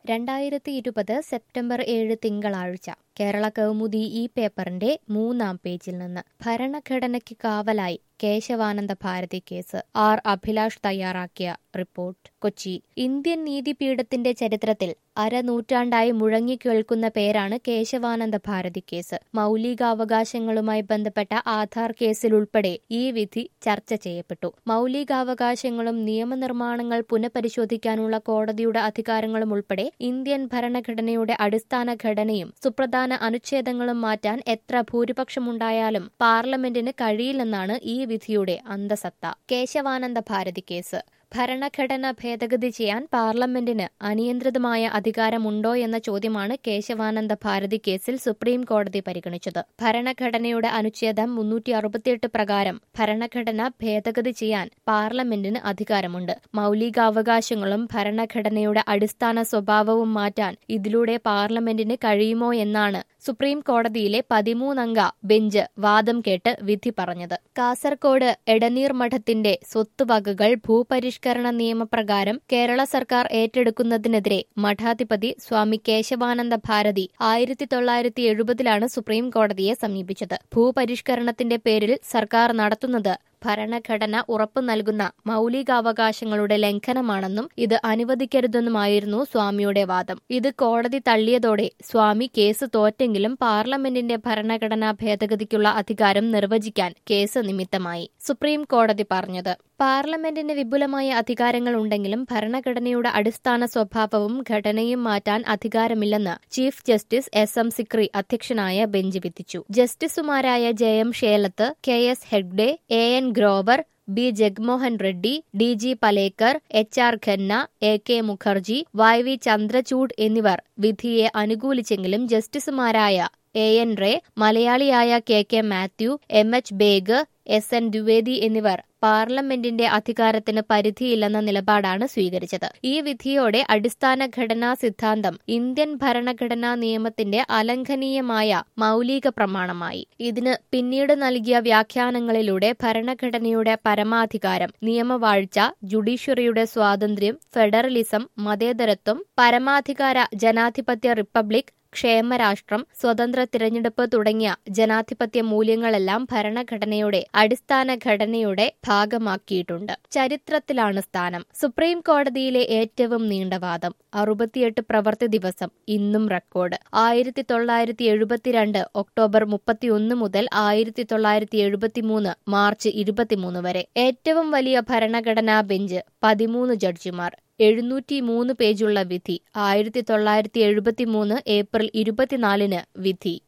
രണ്ടായിരത്തി ഇരുപത് സെപ്റ്റംബർ ഏഴ് തിങ്കളാഴ്ച കേരള കൗമുദി ഈ പേപ്പറിന്റെ മൂന്നാം പേജിൽ നിന്ന് ഭരണഘടനയ്ക്ക് കാവലായി കേശവാനന്ദ ഭാരതി കേസ് ആർ അഭിലാഷ് തയ്യാറാക്കിയ റിപ്പോർട്ട് കൊച്ചി ഇന്ത്യൻ നീതിപീഠത്തിന്റെ ചരിത്രത്തിൽ അരനൂറ്റാണ്ടായി മുഴങ്ങിക്കേൾക്കുന്ന പേരാണ് കേശവാനന്ദ ഭാരതി കേസ് മൗലികാവകാശങ്ങളുമായി ബന്ധപ്പെട്ട ആധാർ കേസിൽ ഉൾപ്പെടെ ഈ വിധി ചർച്ച ചെയ്യപ്പെട്ടു മൗലികാവകാശങ്ങളും നിയമനിർമ്മാണങ്ങൾ പുനഃപരിശോധിക്കാനുള്ള കോടതിയുടെ അധികാരങ്ങളും ഉൾപ്പെടെ ഇന്ത്യൻ ഭരണഘടനയുടെ അടിസ്ഥാന ഘടനയും സുപ്രധാന അനുച്ഛേദങ്ങളും മാറ്റാൻ എത്ര ഭൂരിപക്ഷമുണ്ടായാലും പാർലമെന്റിന് കഴിയില്ലെന്നാണ് ഈ വിധിയുടെ അന്തസത്ത കേശവാനന്ദ ഭാരതി കേസ് ഭരണഘടന ഭേദഗതി ചെയ്യാൻ പാർലമെന്റിന് അനിയന്ത്രിതമായ അധികാരമുണ്ടോ എന്ന ചോദ്യമാണ് കേശവാനന്ദ ഭാരതി കേസിൽ സുപ്രീം കോടതി പരിഗണിച്ചത് ഭരണഘടനയുടെ അനുച്ഛേദം മുന്നൂറ്റി അറുപത്തിയെട്ട് പ്രകാരം ഭരണഘടന ഭേദഗതി ചെയ്യാൻ പാർലമെന്റിന് അധികാരമുണ്ട് മൌലികാവകാശങ്ങളും ഭരണഘടനയുടെ അടിസ്ഥാന സ്വഭാവവും മാറ്റാൻ ഇതിലൂടെ പാർലമെന്റിന് കഴിയുമോ എന്നാണ് സുപ്രീം കോടതിയിലെ പതിമൂന്നംഗ ബെഞ്ച് വാദം കേട്ട് വിധി പറഞ്ഞത് കാസർകോട് എടനീർ മഠത്തിന്റെ സ്വത്തുവകകൾ ഭൂപരിഷ്കരണ നിയമപ്രകാരം കേരള സർക്കാർ ഏറ്റെടുക്കുന്നതിനെതിരെ മഠാധിപതി സ്വാമി കേശവാനന്ദ ഭാരതി ആയിരത്തി തൊള്ളായിരത്തി എഴുപതിലാണ് സുപ്രീം കോടതിയെ സമീപിച്ചത് ഭൂപരിഷ്കരണത്തിന്റെ പേരിൽ സർക്കാർ നടത്തുന്നത് ഭരണഘടന ഉറപ്പു നൽകുന്ന മൌലികാവകാശങ്ങളുടെ ലംഘനമാണെന്നും ഇത് അനുവദിക്കരുതെന്നുമായിരുന്നു സ്വാമിയുടെ വാദം ഇത് കോടതി തള്ളിയതോടെ സ്വാമി കേസ് തോറ്റെങ്കിലും പാർലമെന്റിന്റെ ഭരണഘടനാ ഭേദഗതിക്കുള്ള അധികാരം നിർവചിക്കാൻ കേസ് നിമിത്തമായി സുപ്രീം കോടതി പറഞ്ഞത് പാർലമെന്റിന് വിപുലമായ അധികാരങ്ങൾ ഉണ്ടെങ്കിലും ഭരണഘടനയുടെ അടിസ്ഥാന സ്വഭാവവും ഘടനയും മാറ്റാൻ അധികാരമില്ലെന്ന് chief justice S M Sikri അധ്യക്ഷനായ ബെഞ്ച് വിധിച്ചു ജസ്റ്റിസുമാരായ J M Shelat K S Hegde A N Grover B Jaganmohan Reddy D G Palekar H R Khanna A K Mukherjea Y V Chandrachud എന്നിവർ വിധിയെ അനുകൂലിച്ചെങ്കിലും ജസ്റ്റിസുമാരായ എ എൻ റേ മലയാളിയായ K K Mathew M H Beg S N Dwivedi എന്നിവർ പാർലമെന്റിന്റെ അധികാരത്തിന് പരിധിയില്ലെന്ന നിലപാടാണ് സ്വീകരിച്ചത് ഈ വിധിയോടെ അടിസ്ഥാന ഘടനാ സിദ്ധാന്തം ഇന്ത്യൻ ഭരണഘടനാ നിയമത്തിന്റെ അലംഘനീയമായ മൌലിക പ്രമാണമായി ഇതിന് പിന്നീട് നൽകിയ വ്യാഖ്യാനങ്ങളിലൂടെ ഭരണഘടനയുടെ പരമാധികാരം നിയമവാഴ്ച ജുഡീഷ്യറിയുടെ സ്വാതന്ത്ര്യം ഫെഡറലിസം മതേതരത്വം പരമാധികാര ജനാധിപത്യ റിപ്പബ്ലിക് ക്ഷേമരാഷ്ട്രം സ്വതന്ത്ര തിരഞ്ഞെടുപ്പ് തുടങ്ങിയ ജനാധിപത്യ മൂല്യങ്ങളെല്ലാം ഭരണഘടനയുടെ അടിസ്ഥാന ഘടനയുടെ ഭാഗമാക്കിയിട്ടുണ്ട് ചരിത്രത്തിലാണ് സ്ഥാനം സുപ്രീം കോടതിയിലെ ഏറ്റവും നീണ്ട വാദം അറുപത്തിയെട്ട് പ്രവൃത്തി ദിവസം ഇന്നും റെക്കോർഡ് ആയിരത്തി തൊള്ളായിരത്തി എഴുപത്തിരണ്ട് ഒക്ടോബർ മുപ്പത്തിയൊന്ന് മുതൽ ആയിരത്തി തൊള്ളായിരത്തി എഴുപത്തിമൂന്ന് മാർച്ച് ഇരുപത്തിമൂന്ന് വരെ ഏറ്റവും വലിയ ഭരണഘടനാ ബെഞ്ച് പതിമൂന്ന് ജഡ്ജിമാർ എഴുന്നൂറ്റി മൂന്ന് പേജുള്ള വിധി ആയിരത്തി തൊള്ളായിരത്തി എഴുപത്തിമൂന്ന് ഏപ്രിൽ ഇരുപത്തിനാലിന് വിധി